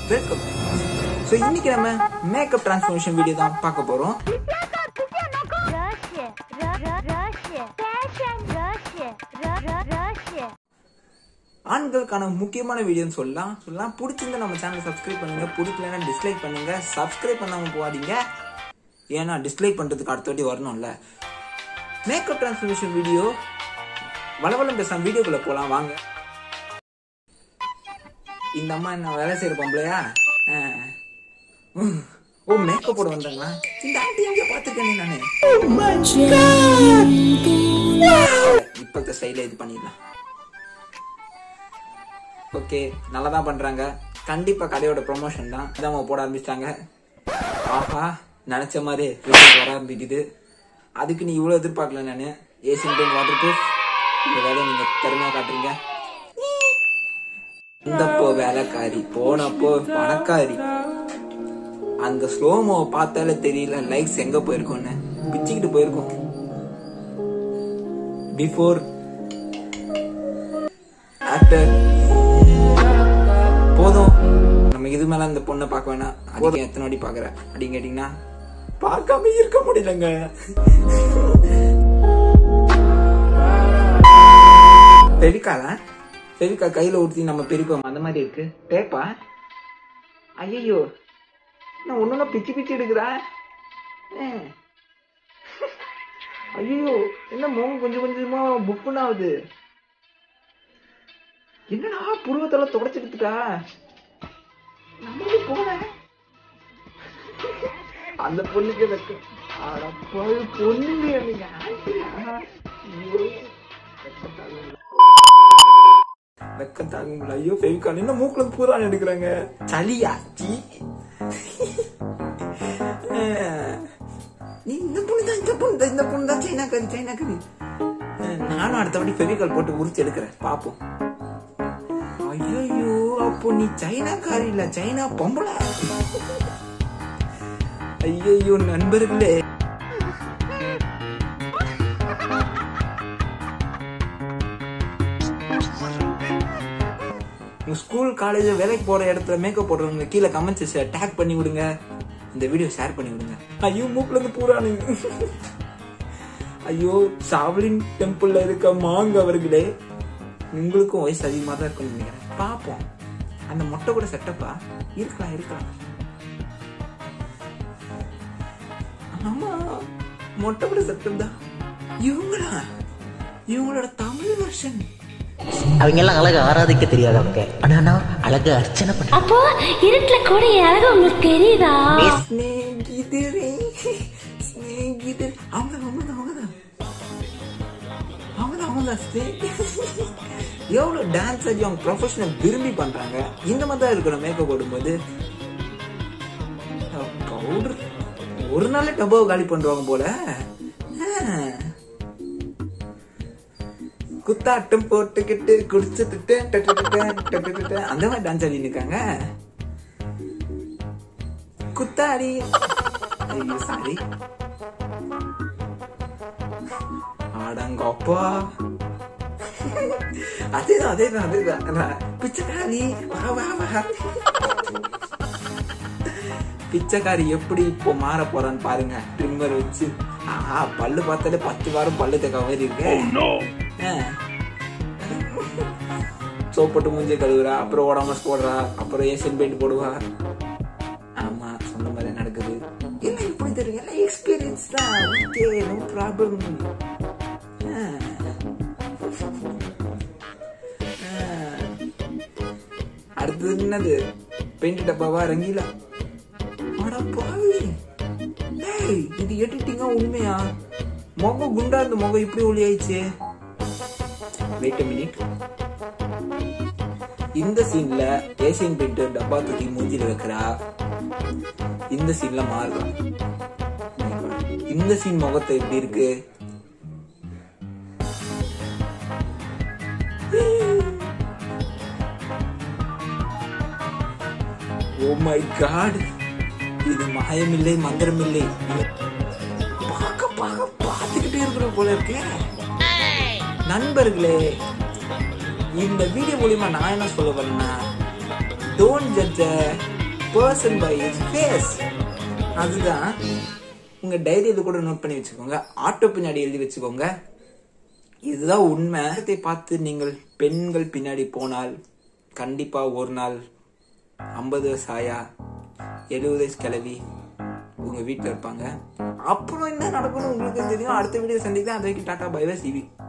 Welcome so இன்னைக்கு நம்ம makeup transformation video தான் பார்க்க போறோம் Russia, Ru- Ru- Russia, fashion, Russia, Ru- Ru- Russia. ஆண்களுக்கான முக்கியமான வீடியோன்னு சொல்லலாம் சொல்லலாம் பிடிச்சிருந்தா நம்ம சேனல் சப்ஸ்கிரைப் பண்ணுங்க பிடிக்கலன்னா டிஸ்லைக் பண்ணுங்க சப்ஸ்கிரைப் பண்ணாம போகாதீங்க ஏன்னா டிஸ்லைக் பண்றதுக்கு அடுத்த வாட்டி வரணும்ல மேக்கப் டிரான்ஸ்ஃபர்மேஷன் வீடியோ வளவளம் பேசாம வீடியோக்குள்ள போலாம் வாங்க இந்த அம்மா என்ன வேலை செய்யற பொம்பளையா ஆ. உம். ஓ மேக்கப் போட வந்தாங்களா இந்த ஆண்டி எங்க பாத்துருக்கேன் நானு இப்பத்த ஸ்டைல இது பண்ணிடலாம் ஓகே நல்லா தான் பண்றாங்க கண்டிப்பா கடையோட ப்ரொமோஷன் தான் இதான் அவங்க போட ஆரம்பிச்சிட்டாங்க ஆஹா நினைச்ச மாதிரி ரிசல்ட் வர ஆரம்பிக்குது அதுக்கு நீ இவ்வளவு எதிர்பார்க்கல நானு ஏசியன் பெயிண்ட் வாட்டர் ப்ரூஃப் இந்த வேலையை நீங்க திறமையா காட்டுறீங்க இந்தப்போ வேலைக்காரி போனப்போ பணக்காரி அந்த ஸ்லோமோ பார்த்தாலே தெரியல லைக்ஸ் எங்க போயிருக்கோன்னு பிச்சுக்கிட்டு போயிருக்கோம் பிஃபோர் ஆஃப்டர் போதும் நம்ம இது மேல அந்த பொண்ணை பார்க்க வேணாம் அதுக்கு எத்தனை வாட்டி பாக்குற அப்படின்னு கேட்டீங்கன்னா பார்க்காம இருக்க முடியலங்க பெரிக்கால பெரிக்கா கையில ஊற்றி நம்ம பெரிப்போம் அந்த மாதிரி இருக்கு டேப்பா ஐயோ நான் ஒண்ணு பிச்சு பிச்சு எடுக்கிறேன் ஐயோ என்ன முகம் கொஞ்சம் கொஞ்சமா புக்குன்னு ஆகுது என்னடா புருவத்தெல்லாம் தொடச்சு எடுத்துட்டா நம்மளுக்கு போன அந்த பொண்ணுக்கு வெக்க அடப்பாவி பொண்ணுங்க நீங்க ஆண்டியா? ஐயோ, வெக்கம் தாங்க முடியல. வெக்கம் தாங்க முடியல ஐயோ ஃபெவிகால் என்ன மூக்குல இருந்து பூரான் எடுக்கிறாங்க சளியா சீ நீ இந்த பொண்ணு தான் இந்த பொண்ணு தான் இந்த பொண்ணு தான் சைனா கறி சைனா கறி அஹ், நானும் அடுத்த வாட்டி ஃபெவிகால் போட்டு உரிச்சு எடுக்கிறேன் பாப்போம் ஐயோ அப்போ நீ சைனாக்காரி இல்ல சைனா பொம்பளை ஐயோ நண்பர்களே உங்க ஸ்கூல் காலேஜ் வேலைக்கு போற இடத்துல மேக்கப் போடுறவங்க கீழே கமெண்ட்ஸ் டேக் பண்ணி விடுங்க இந்த வீடியோ ஷேர் பண்ணி விடுங்க ஐயோ மூக்குல இருந்து பூரானுங்க ஐயோ சாவலின் டெம்பிள்ல இருக்க மாங்க அவர்களே உங்களுக்கும் வயசு அதிகமா தான் இருக்கும்னு நினைக்கிறேன் பாப்போம் அந்த மொட்டை கூட செட்டப்பா இருக்கலாம் இருக்கலாம் ஆமா மொட்டை கூட செட்டப் தான் இவங்களா இவங்களோட தமிழ் வெர்ஷன் அவங்க எல்லாம் அழகை ஆராதிக்க தெரியாதவங்க ஆனா நான் அழகை அர்ச்சனை பண்ண அப்போ இருட்டுல கூட என் அழகு உங்களுக்கு தெரியுதா ஸ்நேகிதரே ஸ்நேகிதர் அவங்க அவங்க தான் அவங்க தான் அவங்க தான் அவங்க தான் ஸ்நே- எவ்வளவு டான்ஸ் ஆடி அவங்க ப்ரொஃபஷனல் விரும்பி பண்றாங்க இந்த மாதிரி தான் இருக்கணும் மேக்கப் போடும்போது பவுடர் ஒரு நாளே டப்பாவை காலி பண்றாங்க போல ஆ. குத்தாட்டம் போட்டுக்கிட்டு குடிச்சுட்டு டட்டுட்டுட்டு, டட்டுட்டுட்டு, அந்த மாதிரி டான்ஸ் ஆடி இருக்காங்க குத்தாடி ஐயோ சாரி அடங்கப்பா அதேதான் அதேதான் அதேதான் நான் பிச்சைக்காரி வா வா வா பிச்சைக்காரி எப்படி இப்போ மாற போறான்னு பாருங்க ட்ரிம்மர் வச்சு ஆஹா பல்லு பார்த்தாலே பத்து வாரம் பல்லு தக்க மாதிரி இருக்கு சோப் போட்டு மூஞ்சி கழுவுறா அப்புறம் ஓடாமஸ் போடுறா அப்புறம் ஏசியன் பெயிண்ட் போடுவா ஆமா சொன்ன மாதிரி நடக்குது என்ன இப்படி தெரியும் எல்லாம் எக்ஸ்பீரியன்ஸ் தான் ஓகே நோ ப்ராப்ளம் அடுத்தது என்னது பெயிண்ட் டப்பாவா ரங்கீலா அட பாவி டேய் இது எடிட்டிங்கா உண்மையா முகம் குண்டா இருந்த முகம் இப்படி ஒளி ஆயிடுச்சு வெயிட் மினிட் இந்த சீன்ல ஏசியன் பெயிண்ட் டப்பா தூக்கி மூஞ்சில வைக்கிறா இந்த சீன்ல மாறுறா My God. இந்த சீன் முகத்தை எப்படி இருக்கு ஓ மை காட் இது மாயமில்லை மந்திரமில்லை பார்க்க பார்க்க பார்த்துக்கிட்டே இருக்கிற போல இருக்கே நண்பர்களே இந்த வீடியோ மூலியமா நான் என்ன சொல்ல வரேன்னா don't judge person by his face அதுதான் உங்க டைரியில கூட நோட் பண்ணி வச்சுக்கோங்க ஆட்டோ பின்னாடி எழுதி வச்சுக்கோங்க இதுதான் உண்மை இதை பார்த்து நீங்கள் பெண்கள் பின்னாடி போனால் கண்டிப்பா ஒரு நாள் ஐம்பது வயசு ஆயா எழுபது வயசு கிளவி உங்க வீட்டில் இருப்பாங்க அப்புறம் என்ன நடக்கணும் உங்களுக்கு தெரியும் அடுத்த வீடியோ சந்திக்கலாம் அது வரைக்கும் டாட்டா பை சிவி